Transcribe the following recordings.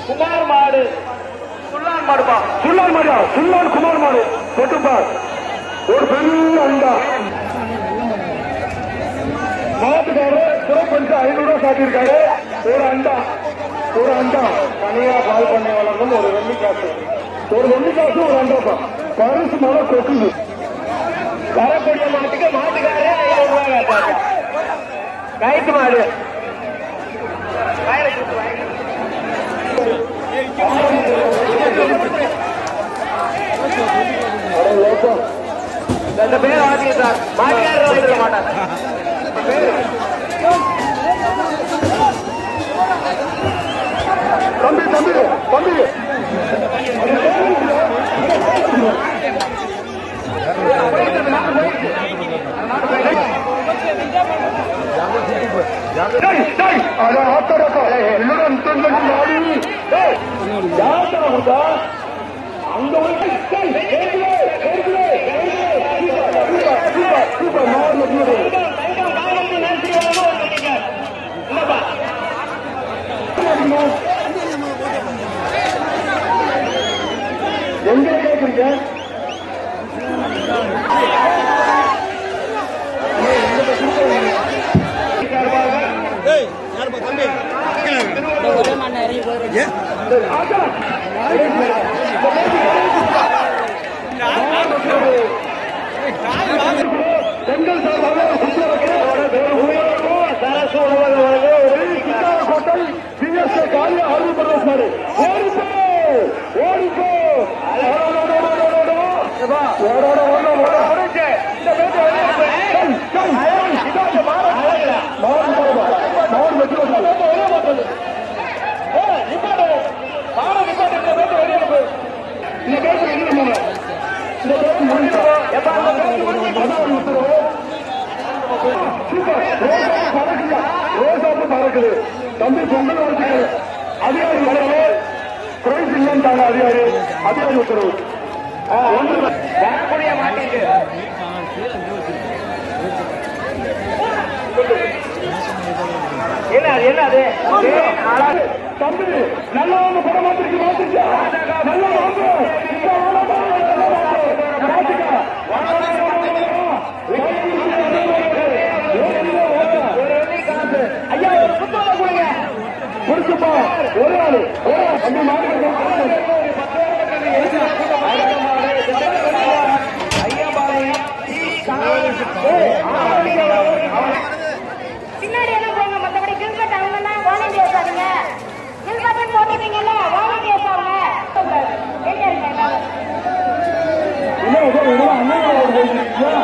குமார் மாடு சுல்லான் மாடுப்பா சுல்லான் மாடியா சுல்லான் குமார் மாடு கொட்டுப்பார் ஒரு பெரிய அண்டா மாட்டுக்காரர் சிறப்பஞ்சு ஐநூறு ரூபாய் காட்டியிருக்காரு ஒரு அண்டா ஒரு அண்டா தனியா பால் பண்ணை வளர்ந்தும் ஒரு வெள்ளி காசு ஒரு வெள்ளி காசு ஒரு அண்டாப்பா பரிசு மேல கொட்டுது வரக்கூடிய மாட்டுக்கு மாட்டுக்காரே ஐநூறு ரூபாய் காட்டாங்க கயிற்று மாடு வயலை சுத்து, வயலை. அட லோக்கம் ரெண்டு பேர் வாங்கிங்க சார் மாட்டுக்காரர் வாங்கிக்க மாட்டாங்க தம்பி தம்பி தம்பி டேய், டேய், அட ஆத்தடக்கா, என்னடா இந்த மாதிரி மாடு? டேய், யார்டா வந்தா? அங்க ஒரு டேய், டேய், கேக்குதே, கேக்குதே, கேக்குதே. சூப்பர், சூப்பர், சூப்பர், சூப்பர், மாடு வெட்டியது. தங்கம் காலத்து நன்றி வழங்க ஒரு கட்டிங்க இல்லப்பா எங்க கேக்குறீங்க பெண்கள் சார்பாக சரசு உணவகம் வழங்க ஒரு கோட்டை சிஎஸ்ஏ காலிய ஆர்வம் பிரதேசனாரு ஓடிப்போ ஓடிப்போ ரோசாப்பு பறக்குது தம்பி பொங்கல் வாழ்த்துக்கள் அதிகாரி வரவே பிரைஸ் இல்லைன்றாங்க அதிகாரி அதிகாரி உத்தரவு ஒன்று வரக்கூடிய மாட்டிக்கு என்ன அது என்ன அது தேன் அழகு. தம்பி நல்லா வந்து படம் மாத்திருக்கு மாத்திருக்கா நல்லா வாங்க இந்த வாங்க, நல்லா வாங்க. மாத்திக்கா. ஒரு வெள்ளி காசு ஐயா ஒரு புத்தகம் கொடுங்க புடிச்சுப்பா ஒரு ஆளு ஒரு ஆள் தம்பி மாத்திக்க பின்னாடி என்ன போங்க மத்தபடி கில்பட் அவங்க எல்லாம் வாலண்டியர்ஸ் ஆகுங்க கில்பட் போட்டுட்டீங்கல்ல வாலண்டியர்ஸ் ஆகுங்க எங்க இருங்க எல்லாரும் என்ன இது, இதெல்லாம் அண்ணன் போயிருக்கீங்களா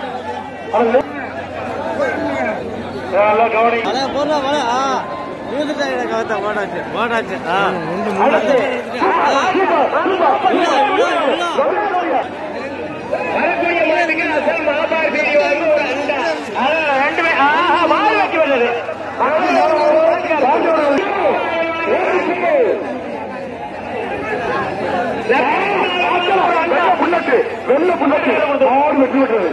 நல்லா கவனி அட போடுறா போட ஆ விழுந்துட்டாங்க கவத்தா போட்டாச்சு போட்டாச்சு ஆ அடுத்து. வரக்கூடிய மாட்டுக்கு அசல் மாபார் பேரி வாங்கி ஒரு அண்டா அதான் ரெண்டுமே ஆஹா மாடு வச்சு வருது வெள்ள புல்லட்டு வெள்ள புல்லட்டு ஆடு வெட்டி விட்டுறது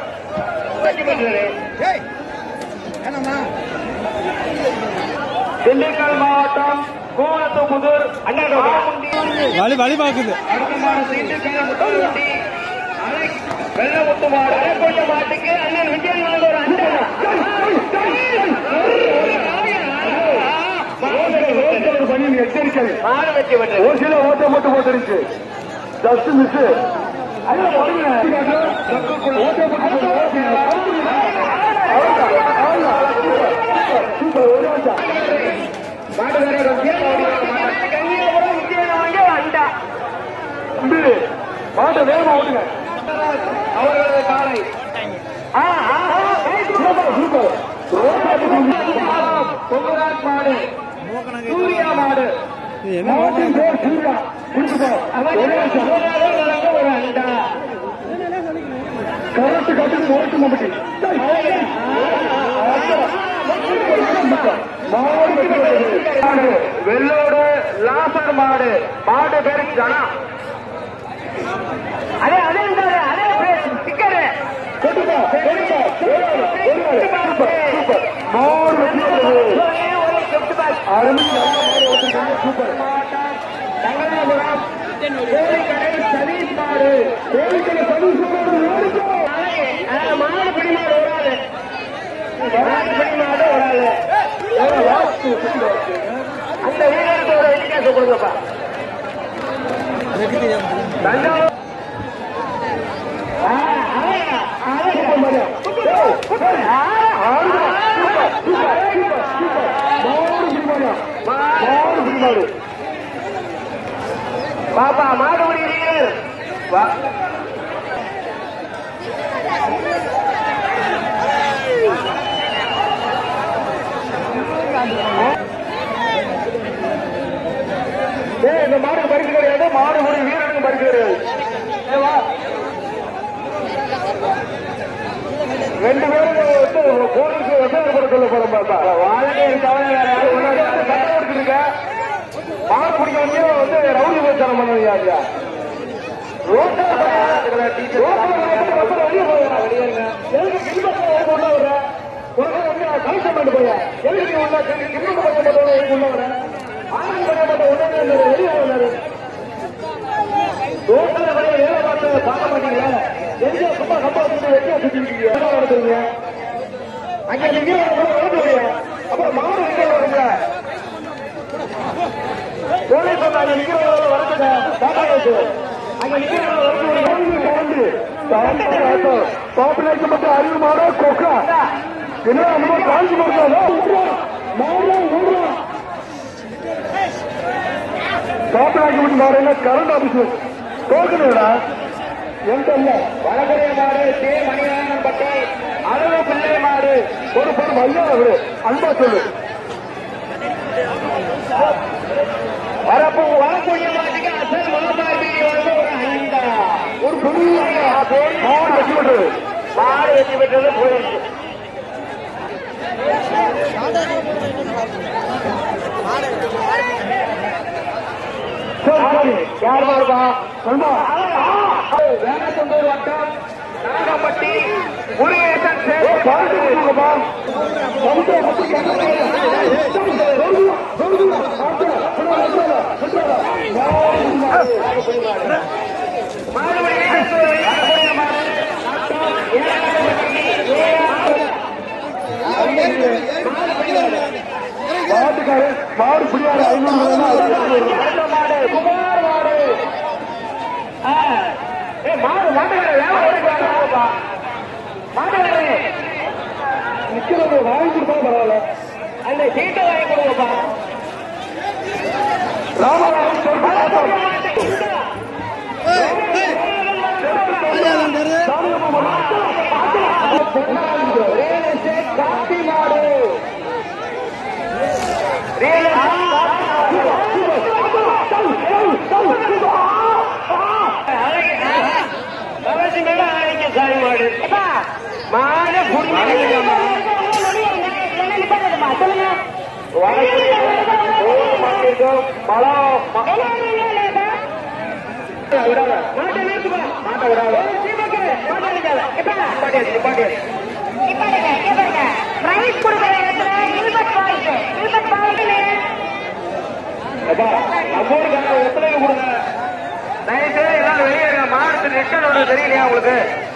திண்டுக்கல் மாவட்டம் கோவலத்தம்புதூர் அண்ணா வழி வழி பாக்குது வெள்ளமுத்து மாடு வரக்கூடிய மாட்டுக்கு அண்ணன் விஜயன் வாங்க ஒரு அண்டா பண்ணி எச்சரிக்கை மாடு வச்சு விட்டு ஒரு சில ஓட்ட மட்டும் போட்டுருச்சு ஜஸ்ட் மிஸ் சூப்பர் ஒரு ஆட்டா கன்னியாகுமரம் விஜயன் வாங்க ஒரு அண்டா தம்பி மாட்டை வேகமா ஓட்டுங்க அவர்களது காலை ஆ, ஆ, ஆ, சூப்பர் சூப்பர் பொங்கராஜ் மாடு சூர்யா மாடு மாட்டின் பேர் சூர்யா புரிஞ்சுக்கோ ஒரே நிமிஷம். ஒரு அண்டா கரெக்ட் கட்டுக்கு ஓட்டு மம்பட்டி மாடு வெள்ளோடு லாசர் மாடு மாடு பேரு ஜனா அதே அதே இருந்தாரு, அதே பேர் ஸ்டிக்கரு கொட்டுப்பா கொட்டுப்பா சூப்பர் சூப்பர் மாடு வெற்றி பெற்றது. ஒரே ஒரு gift bag அருமை நல்ல மாடு ஓட்டிருக்காங்க சூப்பர் தங்கராபுரம் கோழிக்கடை சதீஷ் மாடு கோழிக்கடை சதீஷ் மாடு ஓடிக்கோ ஆ, மாடு பிடி மாடு ஒரு ஆளு மாடு பிடி மாடு ஒரு ஆளு அந்த வீரருக்கு ஒரு வெள்ளிக்காசு கொடுங்கப்பா தஞ்சாவூர் ஆ, ஆ, ஆ, பாப்பா மாடு பிடிக்கிறீர்கள் வா ஏய், இந்த மாடு பரிசு கிடையாது மாடு ஒரு வீரனுக்கு பரிசு கிடையாது ஏய், வா. ரெண்டு பேரும் வந்து போலீஸ் வெவ்வேறு கூட சொல்ல போறோம் பாப்பா வாழை தவிர வேற யாரும் உன்னோட வந்து சட்டம் எடுத்துருக்க மாடு பிடிக்காமயே வந்து ரவுடி பிரச்சாரம் பண்ணுவீங்க ஐயா ரோட்ல வெளியே போயா எதுக்கு கிண்பத்தில் எதுக்கு உள்ள வர உனக்கு வந்து கலெக்ஷன் பண்ணிட்டு போயா எதுக்கு நீ உள்ள கிண்பத்து பண்ண மாட்டோம் எதுக்கு உள்ள வர ஆனந்த் பண்ண மாட்டோம் உடனே வெளியே வந்தாரு ரோட்ல வெளியே வேலை பார்த்து பார்க்க மாட்டீங்களா எதுக்கு சும்மா கம்பா வச்சுட்டு வெட்டியா சுத்திருக்கீங்க என்ன நடத்துறீங்க அங்க நிக்கிறவங்க ரோடு வழியா அப்புறம் மாடு நிக்கிற வருங்க போலீஸ் அங்க நிக்கிறவங்க வரதுங்க டாடா ஏசு அங்க நிக்கிறவங்க வரது பாப்புலேஷன் மட்டும் அறிவு மாடா கொக்கா என்ன நம்ம காஞ்சி பாப்புலேஷன் மட்டும் மாடு என்ன கரண்ட் ஆபீஸ் தோக்கணுடா எந்த இல்ல வடகரை மாடு தே மணிவாணன் பட்டி அளவு பிள்ளை மாடு ஒரு பொருள் ஐயா அவரு அன்பா சொல்லு வரப்பு வரக்கூடிய மாட்டுக்கு அசல் மனசார் வீதி வந்து ஒரு ஐந்தா ஒரு பெரிய மாடு வெற்றி பெற்றது மாடு வெற்றி பெற்றது போயிடுச்சு சரி சரி யார் மாறுபா சொல்மா வேணத்தொண்டூர் வட்டம் நாகப்பட்டி முருகேசன் ஏ, பாருங்க, கொடுங்கப்பா. வந்து, வந்து கேட்க மாட்டுக்காரு மாடு பிடியாரு ஐநூறு மாடு குமார் மாடு ஆ. ஏ மாடு மாட்டுக்கார வேலை மாட்டுக்காரே நிக்கிறது வாங்கி கொடுத்தா பரவாயில்ல அந்த சீட்டை வாங்கி கொடுங்கப்பா ராமராஜன் சொல்றாரு காப்பி மாடு மாடு சொல்லுங்க பழம் மாட்டை நிறுத்துப்பா. மாட்டை விடாத சீமாக்கு, மாட்டை நிறுத்தாத. எப்பா? நிப்பாட்டியாச்சு நிப்பாட்டியாச்சு நிப்பாட்டுங்க, இங்க பாருங்க. பிரைஸ் கொடுக்கிற இடத்துல ஹெல்மெட் பாயிண்ட் ஹெல்மெட் பாயிண்ட் அப்பா, நம்மூருக்கான ஒத்துழைப்பு கொடுங்க தயவு செய்து எல்லாரும் வெளியே இருங்க மாடு நிக்கணும் தெரியலையா உங்களுக்கு